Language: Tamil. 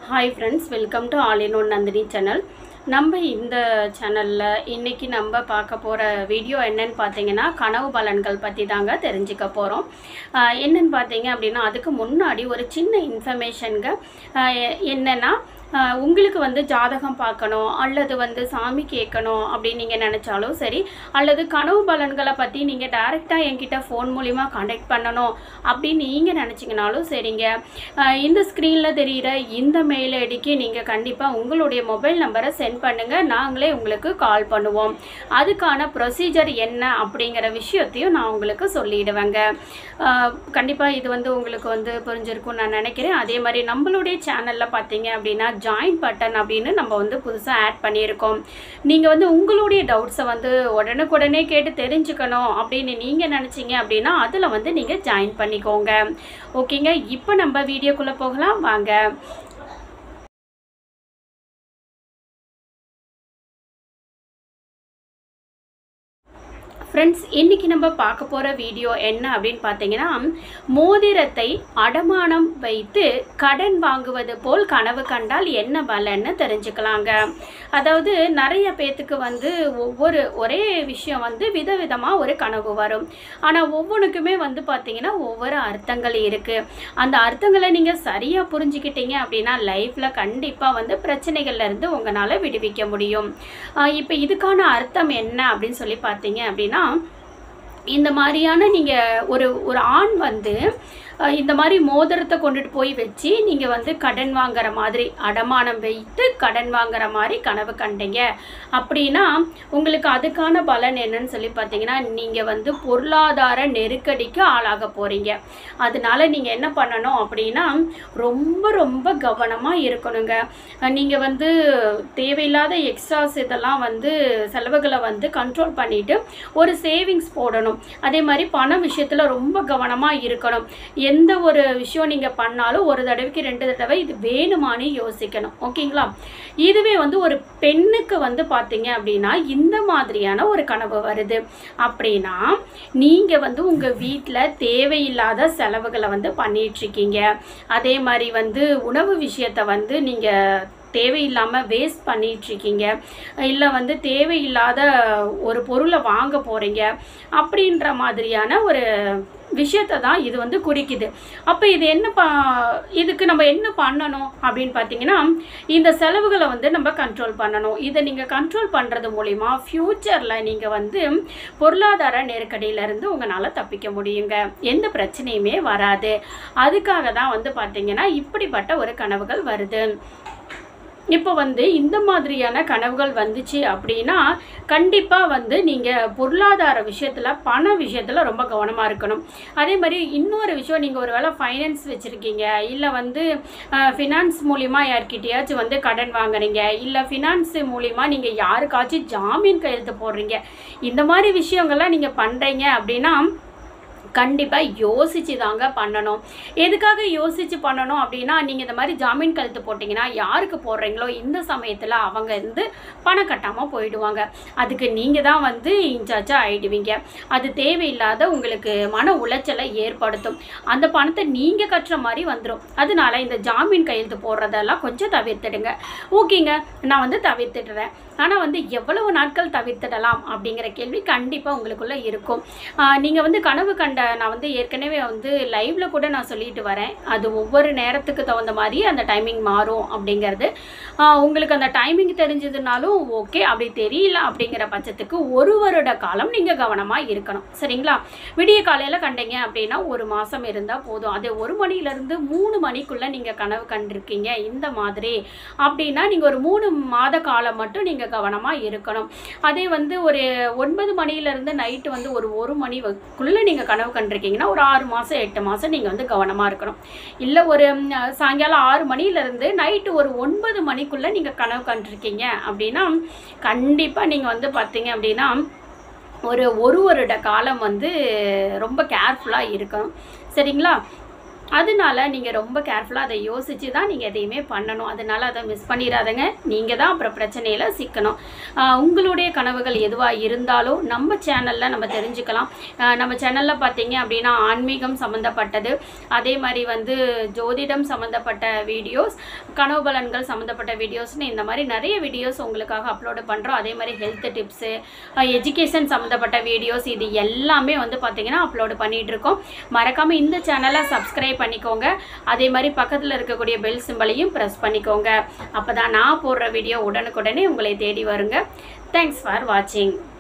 hi friends welcome to all in one Nandini channel நம்ம இந்த சேனலில் இன்றைக்கி நம்ம பார்க்க போகிற வீடியோ என்னன்னு பார்த்தீங்கன்னா கனவு பலன்கள் பற்றி தாங்க தெரிஞ்சுக்க போகிறோம் என்னன்னு பார்த்தீங்க அப்படின்னா அதுக்கு முன்னாடி ஒரு சின்ன இன்ஃபர்மேஷனுங்க என்னென்னா ஆஹ் உங்களுக்கு வந்து ஜாதகம் பார்க்கணும் அல்லது வந்து சாமி கேட்கணும் அப்படின்னு நீங்கள் நினச்சாலும் சரி அல்லது கனவு பலன்களை பற்றி நீங்கள் டைரெக்டாக என்கிட்ட ஃபோன் மூலிமா காண்டாக்ட் பண்ணணும் அப்படின்னு நீங்கள் நினச்சிங்கனாலும் சரிங்க ஆஹ் இந்த ஸ்க்ரீனில் தெரிகிற இந்த மெயில் ஐடிக்கு நீங்கள் கண்டிப்பாக உங்களுடைய மொபைல் நம்பரை சென்ட் பண்ணுங்கள் நாங்களே உங்களுக்கு கால் பண்ணுவோம் அதுக்கான ப்ரொசீஜர் என்ன அப்படிங்கிற விஷயத்தையும் நான் உங்களுக்கு சொல்லிடுவேங்க கண்டிப்பாக இது வந்து உங்களுக்கு வந்து புரிஞ்சிருக்கும்னு நான் நினைக்கிறேன் அதே மாதிரி நம்மளுடைய சேனலில் பார்த்தீங்க அப்படின்னா ஜாயின் பட்டன் அப்படின்னு நம்ம வந்து புதுசாக ஆட் பண்ணியிருக்கோம் நீங்கள் வந்து உங்களுடைய டவுட்ஸை வந்து உடனுக்குடனே கேட்டு தெரிஞ்சுக்கணும் அப்படின்னு நீங்கள் நினச்சிங்க அப்படின்னா அதில் வந்து நீங்கள் ஜாயின் பண்ணிக்கோங்க ஓகேங்க இப்போ நம்ம வீடியோக்குள்ளே போகலாம் வாங்க ஃப்ரெண்ட்ஸ் இன்றைக்கி நம்ம பார்க்க போகிற வீடியோ என்ன அப்படின்னு பார்த்தீங்கன்னா மோதிரத்தை அடமானம் வைத்து கடன் வாங்குவது போல் கனவு கண்டால் என்ன பலன்னு தெரிஞ்சுக்கலாங்க அதாவது நிறைய பேத்துக்கு வந்து ஒவ்வொரு ஒரே விஷயம் வந்து விதவிதமாக ஒரு கனவு வரும் ஆனால் ஒவ்வொன்றுக்குமே வந்து பார்த்தீங்கன்னா ஒவ்வொரு அர்த்தங்கள் இருக்குது அந்த அர்த்தங்களை நீங்கள் சரியாக புரிஞ்சுக்கிட்டீங்க அப்படின்னா லைஃப்பில் கண்டிப்பாக வந்து பிரச்சனைகள்லேருந்து உங்களால் விடுவிக்க முடியும் இப்போ இதுக்கான அர்த்தம் என்ன அப்படின்னு சொல்லி பார்த்தீங்க அப்படின்னா இந்த மாதிரியான நீங்கள் ஒரு ஒரு ஆண் வந்து அஹ், இந்த மாதிரி மோதிரத்தை கொண்டுட்டு போய் வச்சு நீங்கள் வந்து கடன் வாங்குற மாதிரி அடமானம் வைத்து கடன் வாங்குற மாதிரி கனவு கண்டீங்க அப்படின்னா உங்களுக்கு அதுக்கான பலன் என்னன்னு சொல்லி பார்த்தீங்கன்னா நீங்கள் வந்து பொருளாதார நெருக்கடிக்கு ஆளாக போகிறீங்க அதனால நீங்கள் என்ன பண்ணணும் அப்படின்னா ரொம்ப ரொம்ப கவனமாக இருக்கணுங்க நீங்கள் வந்து தேவையில்லாத எக்ஸ்ட்ராஸ் இதெல்லாம் வந்து செலவுகளை வந்து கண்ட்ரோல் பண்ணிட்டு ஒரு சேவிங்ஸ் போடணும் அதே மாதிரி பண விஷயத்தில் ரொம்ப கவனமாக இருக்கணும் எந்த ஒரு விஷயம் நீங்கள் பண்ணாலும் ஒரு தடவைக்கு ரெண்டு தடவை இது வேணுமானே யோசிக்கணும் ஓகேங்களா இதுவே வந்து ஒரு பெண்ணுக்கு வந்து பார்த்தீங்க அப்படின்னா இந்த மாதிரியான ஒரு கனவு வருது அப்படின்னா நீங்கள் வந்து உங்கள் வீட்டில் தேவையில்லாத செலவுகளை வந்து பண்ணிட்டு இருக்கீங்க அதே மாதிரி வந்து உணவு விஷயத்தை வந்து நீங்கள் தேவையில்லாமல் வேஸ்ட் பண்ணிட்டு இருக்கீங்க இல்லை வந்து தேவையில்லாத ஒரு பொருளை வாங்க போகிறீங்க அப்படின்ற மாதிரியான ஒரு விஷயத்தை தான் இது வந்து குறிக்குது அப்போ இது என்ன ப இதுக்கு நம்ம என்ன பண்ணணும் அப்படின்னு பார்த்தீங்கன்னா இந்த செலவுகளை வந்து நம்ம கண்ட்ரோல் பண்ணணும் இதை நீங்கள் கண்ட்ரோல் பண்ணுறது மூலிமா ஃப்யூச்சரில் நீங்கள் வந்து பொருளாதார நெருக்கடியிலேருந்து உங்களால் தப்பிக்க முடியுங்க எந்த பிரச்சனையுமே வராது அதுக்காக தான் வந்து பார்த்தீங்கன்னா இப்படிப்பட்ட ஒரு கனவுகள் வருது இப்போ வந்து இந்த மாதிரியான கனவுகள் வந்துச்சு அப்படின்னா கண்டிப்பாக வந்து நீங்கள் பொருளாதார விஷயத்தில் பண விஷயத்தில் ரொம்ப கவனமாக இருக்கணும் அதே மாதிரி இன்னொரு விஷயம் நீங்கள் ஒரு வேளை ஃபைனான்ஸ் வச்சுருக்கீங்க இல்லை வந்து ஃபினான்ஸ் மூலிமா யார்கிட்டயாச்சும் வந்து கடன் வாங்குறீங்க இல்லை ஃபினான்ஸ் மூலிமா நீங்கள் யாருக்காச்சும் ஜாமீன் கையெழுத்து போடுறீங்க இந்த மாதிரி விஷயங்கள்லாம் நீங்கள் பண்ணுறீங்க அப்படின்னா கண்டிப்பாக யோசிச்சு தாங்க பண்ணணும் எதுக்காக யோசிச்சு பண்ணணும் அப்படின்னா நீங்கள் இந்த மாதிரி ஜாமீன் கழுத்து போட்டிங்கன்னா யாருக்கு போடுறீங்களோ இந்த சமயத்தில் அவங்க வந்து பணம் கட்டாமல் போயிடுவாங்க அதுக்கு நீங்கள் தான் வந்து இன்சார்ஜாக ஆயிடுவீங்க அது தேவையில்லாத உங்களுக்கு மன உளைச்சலை ஏற்படுத்தும் அந்த பணத்தை நீங்கள் கட்டுற மாதிரி வந்துடும் அதனால இந்த ஜாமீன் கையெழுத்து போடுறதெல்லாம் கொஞ்சம் தவிர்த்துடுங்க ஓகேங்க நான் வந்து தவிர்த்துடுறேன் ஆனால் வந்து எவ்வளவு நாட்கள் தவிர்த்திடலாம் அப்படிங்கிற கேள்வி கண்டிப்பாக உங்களுக்குள்ளே இருக்கும் நீங்கள் வந்து கனவு கண்ட நான் வந்து ஏற்கனவே வந்து லைவில் கூட நான் சொல்லிட்டு வரேன் அது ஒவ்வொரு நேரத்துக்கு தகுந்த மாதிரி அந்த டைமிங் மாறும் அப்படிங்கிறது ஆஹ் உங்களுக்கு அந்த டைமிங் தெரிஞ்சதுனாலும் ஓகே அப்படி தெரியல அப்படிங்கிற பட்சத்துக்கு ஒரு வருட காலம் நீங்கள் கவனமாக இருக்கணும் சரிங்களா விடிய காலையில் கண்டீங்க அப்படின்னா ஒரு மாதம் இருந்தால் போதும் அதே ஒரு மணிலேருந்து மூணு மணிக்குள்ளே நீங்கள் கனவு கண்டிருக்கீங்க இந்த மாதிரி அப்படின்னா நீங்கள் ஒரு மூணு மாத காலம் மட்டும் நீங்கள் கவனமாக இருக்கணும் அதே வந்து ஒரு ஒன்பது மணிலேருந்து நைட்டு வந்து ஒரு ஒரு மணிக்குள்ளே நீங்கள் கனவு கண்டிருக்கீங்கன்னா ஒரு ஆறு மாதம் எட்டு மாதம் நீங்கள் வந்து கவனமாக இருக்கணும் இல்லை ஒரு ம், சாயங்காலம் ஆறு மணிலேருந்து நைட்டு ஒரு ஒன்பது மணிக்குள்ளே நீங்கள் கனவு கண்டிருக்கீங்க அப்படின்னா கண்டிப்பாக நீங்கள் வந்து பார்த்தீங்க அப்படின்னா ஒரு ஒரு வருட காலம் வந்து ரொம்ப கேர்ஃபுல்லாக இருக்கணும் சரிங்களா அதனால நீங்கள் ரொம்ப கேர்ஃபுல்லாக அதை யோசித்து தான் நீங்கள் எதையுமே பண்ணணும் அதனால அதை மிஸ் பண்ணிடாதங்க நீங்கள் தான் அப்புறம் பிரச்சனையில் சிக்கணும் ஆஹ் உங்களுடைய கனவுகள் எதுவாக இருந்தாலும் நம்ம சேனலில் நம்ம தெரிஞ்சுக்கலாம் ஆஹ் நம்ம சேனலில் பார்த்தீங்க அப்படின்னா ஆன்மீகம் சம்மந்தப்பட்டது அதே மாதிரி வந்து ஜோதிடம் சம்மந்தப்பட்ட வீடியோஸ் கனவு பலன்கள் சம்மந்தப்பட்ட வீடியோஸ்னு இந்த மாதிரி நிறைய வீடியோஸ் உங்களுக்காக அப்லோடு பண்ணுறோம் அதே மாதிரி ஹெல்த் டிப்ஸு எஜுகேஷன் சம்மந்தப்பட்ட வீடியோஸ் இது எல்லாமே வந்து பார்த்தீங்கன்னா அப்லோடு பண்ணிகிட்டு இருக்கோம் மறக்காமல் இந்த சேனலை சப்ஸ்கிரைப் பண்ணிக்கோங்க அதே மாதிரி பக்கத்தில் இருக்கக்கூடிய பெல் சிம்பலையும் ப்ரெஸ் பண்ணிக்கோங்க அப்போ தான் நான் போடுற வீடியோ உடனுக்குடனே உங்களை தேடி வருங்க தேங்க்ஸ் ஃபார் வாட்சிங்